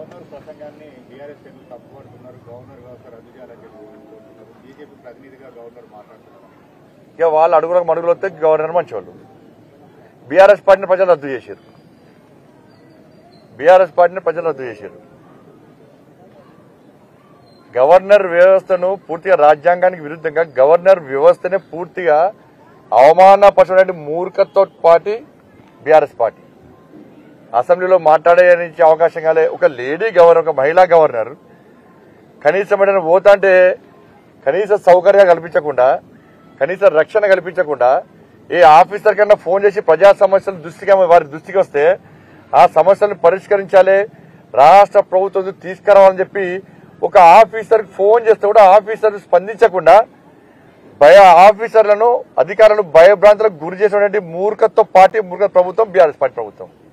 governor ప్రసంగాన్ని BRS ఎందుకు తప్పుపడుతున్నారు governor వ్యవస్థ రద్దు చేయాలని చెప్పి కోరుతున్నారు బీజేపీ ప్రతినిధిగా గవర్నర్ మాట్లాడుతున్నారు ఇక వాళ్ళు అడుగులకు మడుగులు వస్తే గవర్నర్ మంచివాళ్ళు బీఆర్ఎస్ పార్టీని ప్రజలు రద్దు చేశారు బీఆర్ఎస్ పార్టీని ప్రజలు రద్దు చేశారు గవర్నర్ వ్యవస్థను పూర్తిగా రాజ్యాంగానికి విరుద్ధంగా గవర్నర్ వ్యవస్థనే పూర్తిగా అవమానపరచడానికి మూర్ఖతో పార్టీ బీఆర్ఎస్ పార్టీ అసెంబ్లీలో మాట్లాడేయడానికి అవకాశం కాలే ఒక లేడీ గవర్నర్ ఒక మహిళా గవర్నర్ కనీసం ఏదైనా పోతా అంటే కనీస సౌకర్యాలు కల్పించకుండా కనీస రక్షణ కల్పించకుండా ఏ ఆఫీసర్ కన్నా ఫోన్ చేసి ప్రజా సమస్యలు దృష్టిగా వారి దృష్టికి వస్తే ఆ సమస్యలను పరిష్కరించాలి రాష్ట్ర ప్రభుత్వం తీసుకురావాలని చెప్పి ఒక ఆఫీసర్ ఫోన్ చేస్తే కూడా ఆఫీసర్ స్పందించకుండా భయ ఆఫీసర్లను అధికారులను భయభ్రాంతులకు గురి చేసినటువంటి మూర్ఖత్వ పార్టీ మూర్ఖ ప్రభుత్వం బీఆర్ఎస్ పార్టీ ప్రభుత్వం